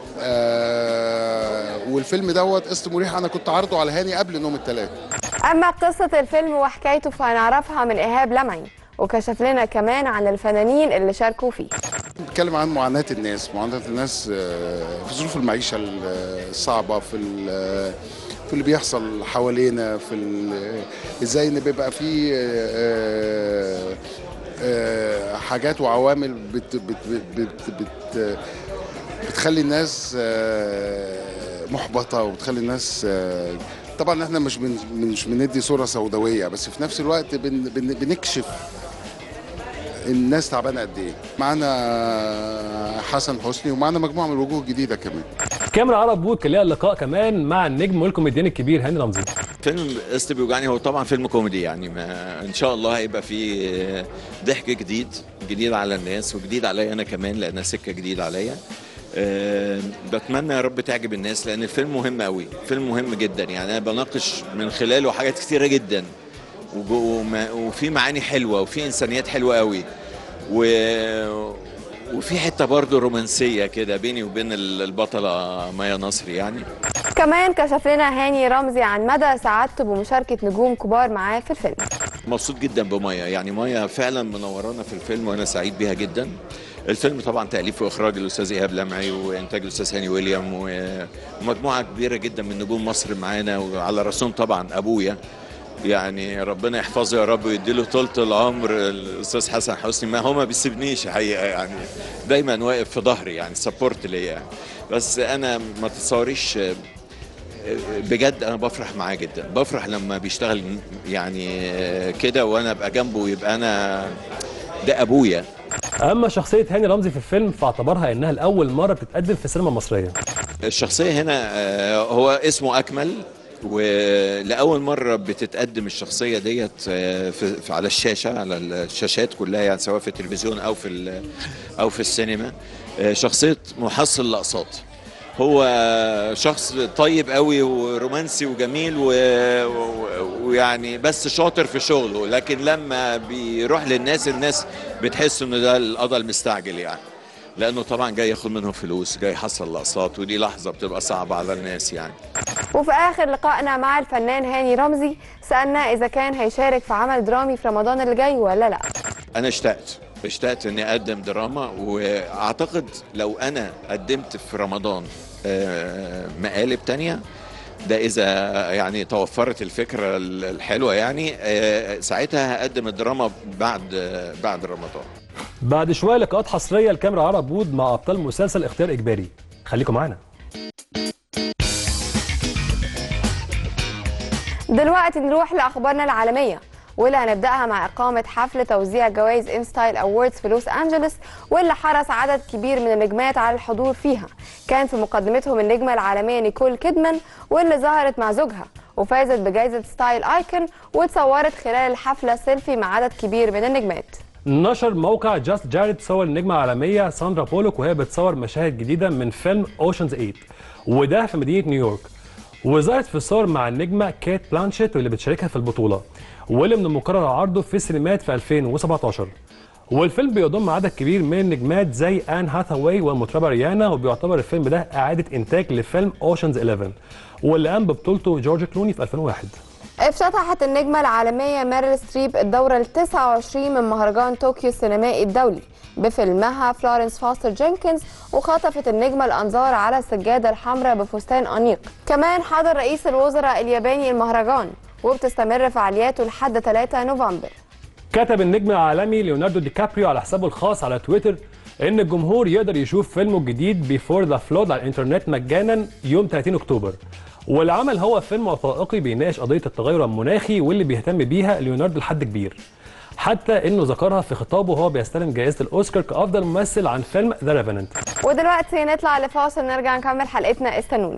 آه والفيلم دوت قسط مريح انا كنت عارضه على هاني قبل نوم الثلاث أما قصة الفيلم وحكايته فهنعرفها من إيهاب لمعي وكشف لنا كمان عن الفنانين اللي شاركوا فيه بتكلم عن معاناة الناس معاناة الناس آه، في ظروف المعيشة الصعبة في ال- في اللي بيحصل حوالينا في ال- ازاي ان بيبقى في آه، آه، حاجات وعوامل بت بت بت بت بت بتخلي الناس آه، محبطه وبتخلي الناس آه، طبعا احنا مش بن مش بندي صوره سوداويه بس في نفس الوقت بن بن بنكشف الناس تعبانه قد ايه معانا حسن حسني ومعانا مجموعه من الوجوه الجديده كمان كاميرا عرب بود كان ليها لقاء كمان مع النجم والكوميديان الكبير هاني رمزي فيلم قسط بيوجعني هو طبعا فيلم كوميدي يعني ما ان شاء الله هيبقى فيه ضحك جديد جديد على الناس وجديد عليا انا كمان لانها سكه جديده عليا أه بتمنى يا رب تعجب الناس لان الفيلم مهم قوي فيلم مهم جدا يعني انا بناقش من خلاله حاجات كتيره جدا وج- وما- وفي معاني حلوه وفي انسانيات حلوه قوي و وفي حته برضه رومانسيه كده بيني وبين ال- البطله مايا نصر يعني كمان كشف لنا هاني رمزي عن مدى سعادته بمشاركة نجوم كبار معاه في الفيلم مبسوط جدا بمايا يعني مايا فعلا منورانا في الفيلم وانا سعيد بيها جدا الفيلم طبعا تاليف واخراج الاستاذ ايهاب لمعي وانتاج الاستاذ هاني ويليام و- ومجموعه كبيره جدا من نجوم مصر معانا وعلى راسهم طبعا ابويا يعني ربنا يحفظه يا رب ويديله طولة العمر الاستاذ حسن حسني ما هو ما بيسيبنيش حقيقه يعني دايما واقف في ظهري يعني سبورت ليا يعني بس انا ما تتصوريش بجد انا بفرح معاه جدا بفرح لما بيشتغل يعني كده وانا ابقى جنبه ويبقى انا ده ابويا اما شخصيه هاني رمزي في الفيلم فاعتبرها انها لاول مره بتتقدم في السينما المصريه الشخصيه هنا آه، هو اسمه اكمل ولاول مره بتتقدم الشخصيه ديت آه، في في- على الشاشه على الشاشات كلها يعني سواء في التلفزيون او في ال- او في السينما آه، شخصيه محصل الاقساط هو شخص طيب قوي ورومانسي وجميل و- و- ويعني بس شاطر في شغله لكن لما بيروح للناس الناس بتحس انه ده القضاء المستعجل يعني لانه طبعا جاي ياخد منهم فلوس جاي يحصل الاقساط ودي لحظه بتبقى صعبه على الناس يعني وفي آخر لقائنا مع الفنان هاني رمزي سألناه إذا كان هيشارك في عمل درامي في رمضان اللي جاي ولا لأ انا اشتقت اشتقت اني اقدم دراما واعتقد لو انا قدمت في رمضان آه، مقالب تانية ده اذا يعني توفرت الفكره الحلوه يعني آه، ساعتها هقدم الدراما بعد بعد رمضان بعد شويه لقاءات حصريه لكاميرا عرب بود مع ابطال مسلسل اختيار اجباري خليكم معانا دلوقتي نروح لأخبارنا العالمية واللي هنبدأها مع إقامة حفل توزيع جوائز إن ستايل أووردز في لوس أنجلوس واللي حرص عدد كبير من النجمات على الحضور فيها كان في مقدمتهم النجمة العالمية نيكول كيدمان واللي ظهرت مع زوجها وفازت بجائزة ستايل آيكون وتصورت خلال الحفلة سيلفي مع عدد كبير من النجمات نشر موقع جاست جارد صور النجمه العالميه ساندرا بولوك وهي بتصور مشاهد جديده من فيلم اوشنز 8 وده في مدينه نيويورك وظهرت في الصور مع النجمه كيت بلانشيت واللي بتشاركها في البطوله واللي من المقرر عرضه في السينمات في 2017 والفيلم بيضم عدد كبير من النجمات زي ان هاثاواي والمطربه ريانا وبيعتبر الفيلم ده اعاده انتاج لفيلم اوشنز 11 واللي قام ببطولته جورج كلوني في 2001 افتتحت النجمة العالمية ميريل ستريب الدورة ال 29 من مهرجان طوكيو السينمائي الدولي بفيلمها فلورنس فاستر جينكنز وخطفت النجمة الأنظار على السجادة الحمراء بفستان أنيق كمان حضر رئيس الوزراء الياباني المهرجان وبتستمر فعالياته لحد 3 نوفمبر كتب النجم العالمي ليوناردو دي كابريو على حسابه الخاص على تويتر ان الجمهور يقدر يشوف فيلمه الجديد بيفور ذا فلود على الانترنت مجانا يوم 30 اكتوبر والعمل هو فيلم وثائقي بيناقش قضيه التغير المناخي واللي بيهتم بيها ليوناردو لحد كبير حتى انه ذكرها في خطابه وهو بيستلم جائزه الاوسكار كافضل ممثل عن فيلم ذا ريفننت ودلوقتي نطلع لفاصل نرجع نكمل حلقتنا استنونا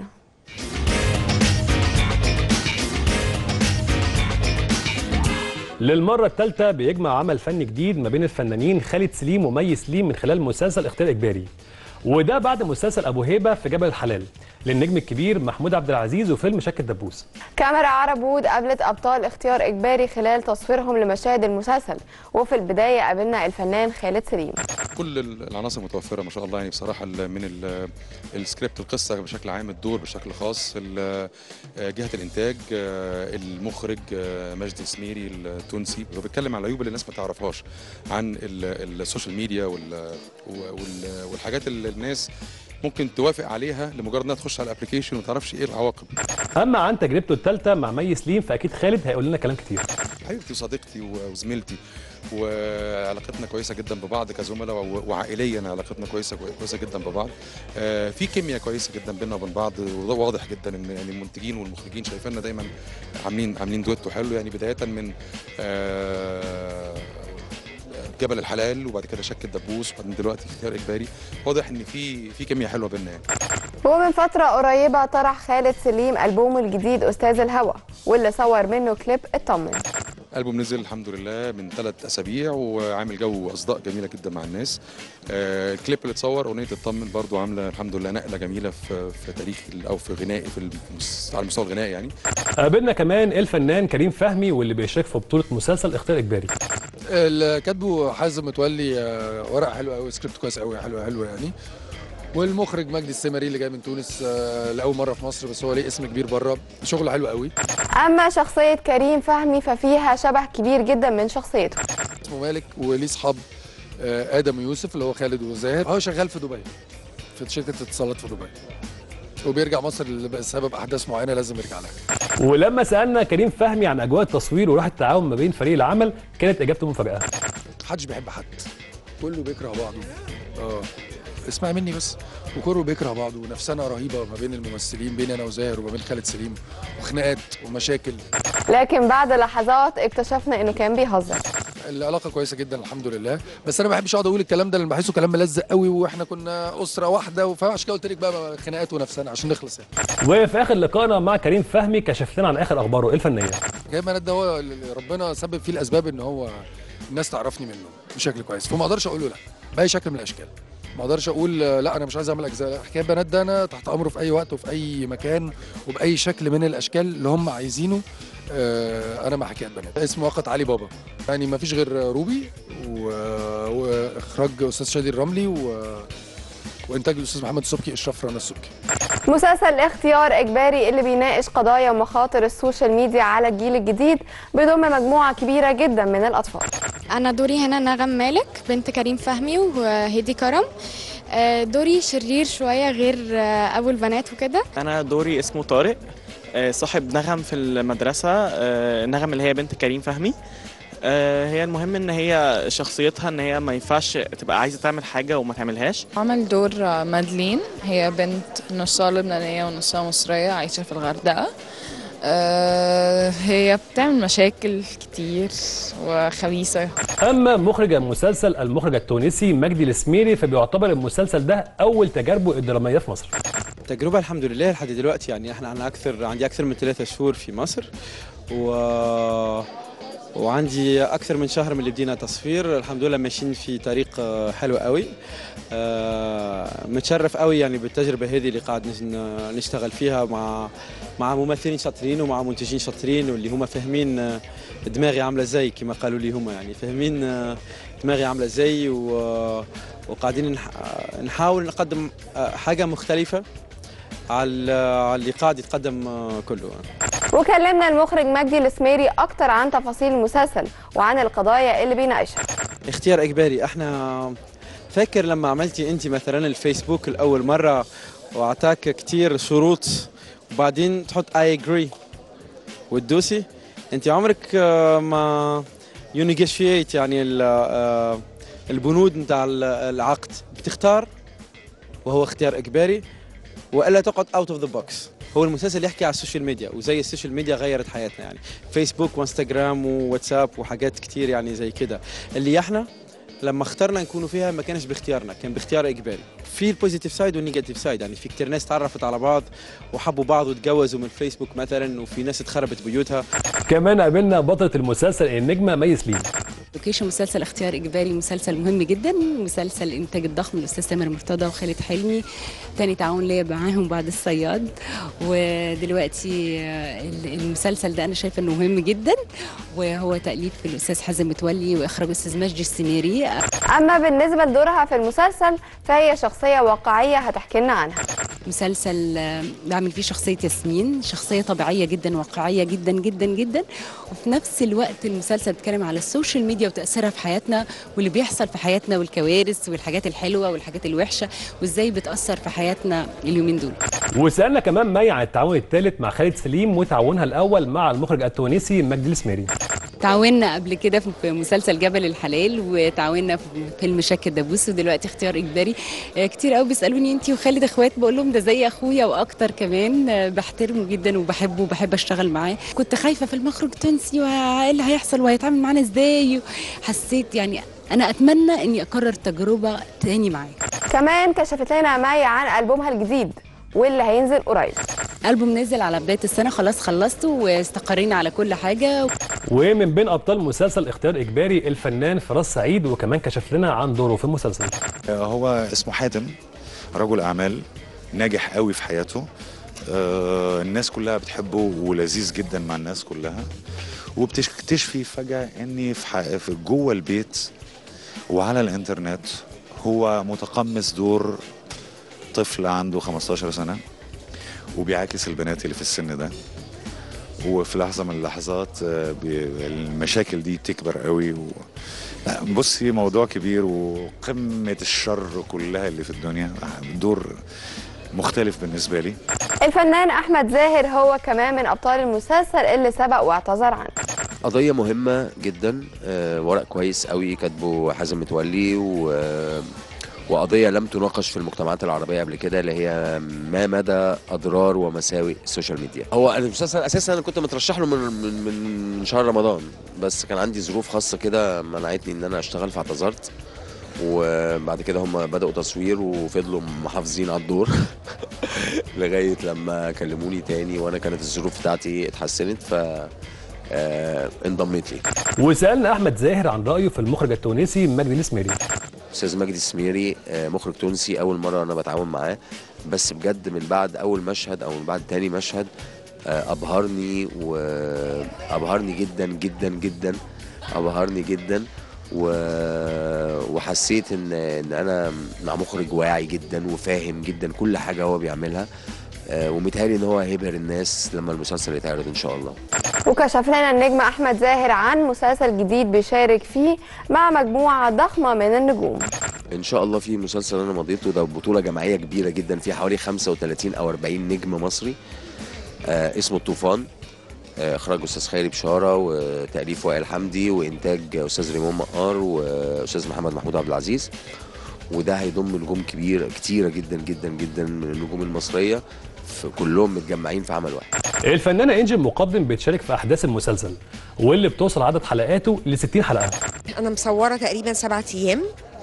للمرة الثالثة بيجمع عمل فني جديد ما بين الفنانين خالد سليم ومي سليم من خلال مسلسل اختيار إجباري وده بعد مسلسل أبو هيبة في جبل الحلال للنجم الكبير محمود عبد العزيز وفيلم شك الدبوس كاميرا عرب وود قابلت أبطال اختيار إجباري خلال تصويرهم لمشاهد المسلسل وفي البداية قابلنا الفنان خالد سليم كل العناصر متوفره ما شاء الله يعني بصراحه ال- من ال- السكريبت القصه بشكل عام الدور بشكل خاص ال- جهه الانتاج آه، المخرج آه، مجدي سميري التونسي هو بيتكلم على العيوب اللي الناس ما تعرفهاش عن ال- السوشيال ميديا وال- وال- والحاجات اللي الناس ممكن توافق عليها لمجرد انها تخش على الابلكيشن وما تعرفش ايه العواقب أما عن تجربته الثالثة مع مي سليم فأكيد خالد هيقول لنا كلام كتير حبيبتي وصديقتي و- وزميلتي وعلاقتنا كويسه جدا ببعض كزملاء و- وعائليا علاقتنا كويسه كويسه جدا ببعض آه، في كيمياء كويسه جدا بيننا وبين بعض وده واضح جدا ان يعني المنتجين والمخرجين شايفيننا دايما عاملين عاملين دويتو حلو يعني بدايه من آه، جبل الحلال وبعد كده شك الدبوس وبعدين دلوقتي اختيار اجباري واضح ان في في كيمياء حلوه بيننا يعني ومن فترة قريبة طرح خالد سليم ألبومه الجديد أستاذ الهوى واللي صور منه كليب اطمن البوم نزل الحمد لله من ثلاث اسابيع وعامل جو اصداء جميله جدا مع الناس آه، الكليب اللي اتصور اغنيه اطمن برضو عامله الحمد لله نقله جميله في في تاريخ ال- او في غنائي في المس- على المستوى الغنائي يعني قابلنا كمان الفنان كريم فهمي واللي بيشارك في بطوله مسلسل اختيار اجباري اللي كاتبه حازم متولي آه، ورق حلو قوي سكريبت كويس قوي حلو حلو يعني والمخرج مجدي السمري اللي جاي من تونس آه، لاول مره في مصر بس هو ليه اسم كبير بره شغله حلو قوي أما شخصية كريم فهمي ففيها شبه كبير جدا من شخصيته اسمه مالك وليه اصحاب آه، ادم ويوسف اللي هو خالد وزاهر هو شغال في دبي في شركه اتصالات في دبي وبيرجع مصر بسبب احداث معينه لازم يرجع لها ولما سالنا كريم فهمي عن اجواء التصوير وروح التعاون ما بين فريق العمل كانت اجابته مفاجاه محدش بيحب حد كله بيكره بعضه اه اسمع مني بس وكله بيكره بعضه ونفسنا رهيبه ما بين الممثلين بين انا وزاهر وما بين خالد سليم وخناقات ومشاكل لكن بعد لحظات اكتشفنا إنه كان بيهزر العلاقه كويسه جدا الحمد لله بس انا ما بحبش اقعد اقول الكلام ده لان بحسه كلام ملزق قوي واحنا كنا اسره واحده فعشان كده قلت لك بقى خناقات ونفسنا عشان نخلص يعني وفي اخر لقائنا مع كريم فهمي كشف لنا عن اخر اخباره الفنيه جاي منات ده هو اللي ربنا سبب فيه الاسباب ان هو الناس تعرفني منه بشكل كويس فما اقدرش اقول له لا باي شكل من الاشكال ما اقدرش اقول آه، لا انا مش عايز اعمل اجزاء لا، حكايه بنات ده انا تحت امره في اي وقت وفي اي مكان وباي شكل من الاشكال اللي هم عايزينه آه، انا مع حكايه بنات اسم مؤقت علي بابا يعني ما فيش غير روبي و... واخراج استاذ شادي الرملي و... وانتاج الاستاذ محمد السبكي اشراف رنا السبكي مسلسل اختيار إجباري اللي بيناقش قضايا ومخاطر السوشيال ميديا على الجيل الجديد بيضم مجموعة كبيرة جدا من الأطفال أنا دوري هنا نغم مالك بنت كريم فهمي وهيدي كرم آه، دوري شرير شوية غير آه، أبو البنات وكده انا دوري اسمه طارق آه، صاحب نغم في المدرسه آه، نغم اللي هي بنت كريم فهمي آه، هي المهم ان هي شخصيتها ان هي ما ينفعش تبقى عايزه تعمل حاجه وما تعملهاش عمل دور مادلين هي بنت نصها لبنانية ونصها مصرية عايشة في الغردقة آه، هي بتعمل مشاكل كتير وخبيثة اما مخرج المسلسل المخرج التونسي مجدي السميري فبيعتبر المسلسل ده اول تجاربه الدراميه في مصر تجربة الحمد لله لحد دلوقتي يعني احنا عندنا اكثر عندي اكثر من ثلاثة شهور في مصر و وعندي اكثر من شهر من اللي بدينا تصوير الحمد لله ماشيين في طريق آه، حلو قوي آه، متشرف قوي يعني بالتجربة هذه اللي قاعد نش- نشتغل فيها مع مع ممثلين شاطرين ومع منتجين شاطرين واللي هما فاهمين آه، دماغي عاملة ازاي كما قالوا لي هما يعني فاهمين آه، دماغي عاملة ازاي و- وقاعدين نح- نحاول نقدم آه، حاجة مختلفة على على اللي قاعد يتقدم آه، كله وكلمنا المخرج مجدي السميري أكتر عن تفاصيل المسلسل وعن القضايا اللي بيناقشها اختيار اجباري احنا فاكر لما عملتي انت مثلا الفيسبوك الاول مره واعطاك كتير شروط وبعدين تحط اي اجري وتدوسي انت عمرك آه، ما يونيجيشيت يعني ال- آه، البنود نتاع ال- العقد بتختار وهو اختيار اجباري والا تقعد اوت اوف ذا بوكس هو المسلسل يحكي على السوشيال ميديا وزي السوشيال ميديا غيرت حياتنا يعني فيسبوك وانستغرام وواتساب وحاجات كتير يعني زي كده اللي احنا لما اخترنا نكونوا فيها ما كانش باختيارنا كان باختيار اجباري في البوزيتيف سايد والنيجاتيف سايد يعني في كتير ناس تعرفت على بعض وحبوا بعض وتجوزوا من فيسبوك مثلا وفي ناس اتخربت بيوتها كمان قابلنا بطله المسلسل النجمه مي سليم لوكيشن مسلسل اختيار اجباري مسلسل مهم جدا مسلسل انتاج الضخم الاستاذ تامر مرتضى وخالد حلمي تاني تعاون ليا معاهم بعد الصياد ودلوقتي آه، المسلسل ده انا شايفه انه مهم جدا وهو تاليف الاستاذ حازم متولي واخراج الاستاذ مجدي السميري أما بالنسبة لدورها في المسلسل فهي شخصية واقعية هتحكي لنا عنها مسلسل آه، بعمل فيه شخصية ياسمين شخصية طبيعية جدا واقعية جدا جدا جدا وفي نفس الوقت المسلسل بيتكلم على السوشيال ميديا وتأثيرها في حياتنا واللي بيحصل في حياتنا والكوارث والحاجات الحلوة والحاجات الوحشة وازاي بتأثر في حياتنا اليومين دول وسالنا كمان مي عن التعاون الثالث مع خالد سليم وتعاونها الاول مع المخرج التونسي مجدي السميري تعاوننا قبل كده في مسلسل جبل الحلال وتعاوننا في فيلم شك الدبوس ودلوقتي اختيار اجباري آه، كتير قوي بيسالوني انتي وخالد اخوات بقول لهم ده زي اخويا واكتر كمان آه، بحترمه جدا وبحبه وبحب اشتغل معاه كنت خايفه في المخرج تونسي وايه اللي هيحصل وهيتعامل معانا ازاي حسيت يعني انا اتمنى اني اكرر تجربه تاني معاه كمان كشفت لنا مي عن ألبومها الجديد واللي هينزل قريب ألبوم نزل على بداية السنة خلاص خلصته واستقرينا على كل حاجة ومن بين ابطال مسلسل اختيار اجباري الفنان فراس سعيد وكمان كشف لنا عن دوره في المسلسل هو اسمه حاتم رجل اعمال ناجح قوي في حياته آه، الناس كلها بتحبه ولذيذ جدا مع الناس كلها وبتكتشفي فجأة اني في, ح- في جوه البيت وعلى الانترنت هو متقمص دور طفل عنده 15 سنة وبيعاكس البنات اللي في السن ده وفي لحظة من اللحظات آه، بي- المشاكل دي بتكبر قوي و... لا بصي موضوع كبير وقمة الشر كلها اللي في الدنيا دور مختلف بالنسبة لي الفنان أحمد زاهر هو كمان من أبطال المسلسل اللي سبق واعتذر عنه قضية مهمة جدا آه، ورق كويس قوي كاتبه حازم متولي و وقضية لم تناقش في المجتمعات العربية قبل كده اللي هي ما مدى أضرار ومساوئ السوشيال ميديا. هو المسلسل أساسا أنا كنت مترشح له من من من شهر رمضان بس كان عندي ظروف خاصة كده منعتني إن أنا أشتغل فاعتذرت وبعد كده هم بدأوا تصوير وفضلوا محافظين على الدور لغاية لما كلموني تاني وأنا كانت الظروف بتاعتي اتحسنت ف آه، انضميت لي وسالنا احمد زاهر عن رايه في المخرج التونسي مجدي الاسميري استاذ مجدي السميري آه، مخرج تونسي اول مره انا بتعاون معاه بس بجد من بعد اول مشهد او من بعد تاني مشهد آه، ابهرني وابهرني جدا جدا جدا ابهرني جدا و... وحسيت ان ان انا مع مخرج واعي جدا وفاهم جدا كل حاجه هو بيعملها آه، ومتهيألي ان هو هيبهر الناس لما المسلسل يتعرض ان شاء الله وكشف لنا النجم أحمد زاهر عن مسلسل جديد بيشارك فيه مع مجموعة ضخمة من النجوم ان شاء الله في مسلسل انا مضيته ده بطوله جماعيه كبيره جدا فيه حوالي 35 او 40 نجم مصري آه اسمه الطوفان آه اخراج استاذ خيري بشاره وتاليف وائل حمدي وانتاج استاذ ريمون مقار واستاذ محمد محمود عبد العزيز وده هيضم نجوم كبير كتيره جدا جدا جدا من النجوم المصريه في كلهم متجمعين في عمل واحد الفنانه انجي مقدم بتشارك في احداث المسلسل واللي بتوصل عدد حلقاته ل 60 حلقه انا مصوره تقريبا سبعة ايام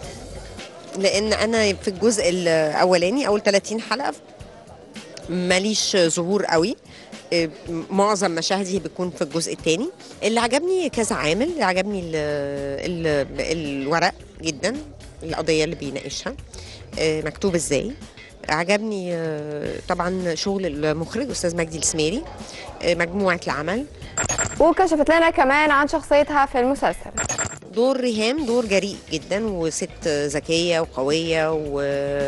لان انا في الجزء الاولاني اول 30 حلقه ماليش ظهور قوي إيه، معظم مشاهدي بتكون في الجزء الثاني اللي عجبني كذا عامل اللي عجبني ال ال الورق جدا القضيه اللي بيناقشها إيه، مكتوب ازاي عجبني آه، طبعا شغل المخرج استاذ مجدي السميري آه، مجموعه العمل وكشفت لنا كمان عن شخصيتها في المسلسل دور ريهام دور جريء جدا وست ذكيه وقويه و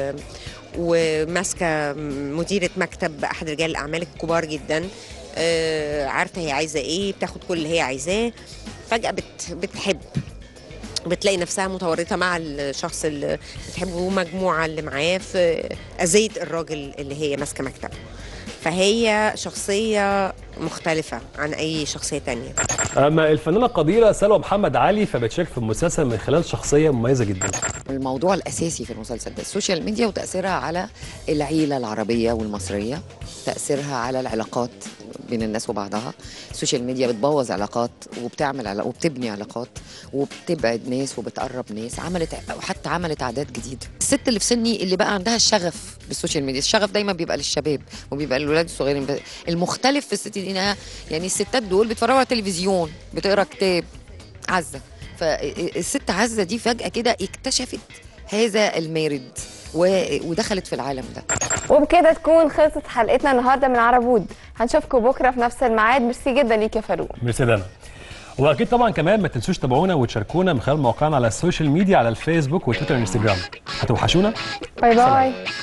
وماسكه مديره مكتب احد رجال الاعمال الكبار جدا آه، عارفه هي عايزه ايه بتاخد كل اللي هي عايزاه فجاه بت بتحب بتلاقي نفسها متورطه مع الشخص اللي بتحبه ومجموعه اللي معاه في اذيه الراجل اللي هي ماسكه مكتبه فهي شخصيه مختلفه عن اي شخصيه تانية اما الفنانه القديره سلوى محمد علي فبتشارك في المسلسل من خلال شخصيه مميزه جدا الموضوع الأساسي في المسلسل ده السوشيال ميديا وتأثيرها على العيلة العربية والمصرية تأثيرها على العلاقات بين الناس وبعضها السوشيال ميديا بتبوظ علاقات وبتعمل علاقات وبتبني علاقات وبتبعد ناس وبتقرب ناس عملت وحتى عملت عادات جديدة الست اللي في سني اللي بقى عندها الشغف بالسوشيال ميديا الشغف دايما بيبقى للشباب وبيبقى للولاد الصغيرين بس المختلف في الست دي انها يعني الستات دول بيتفرجوا على التلفزيون بتقرا كتاب عزه فالست عزه دي فجاه كده اكتشفت هذا المارد و- ودخلت في العالم ده وبكده تكون خلصت حلقتنا النهارده من عربود هنشوفكم بكره في نفس الميعاد ميرسي جدا ليك يا فاروق ميرسي دانا واكيد طبعا كمان ما تنسوش تابعونا وتشاركونا من خلال مواقعنا على السوشيال ميديا على الفيسبوك وتويتر وانستجرام هتوحشونا باي باي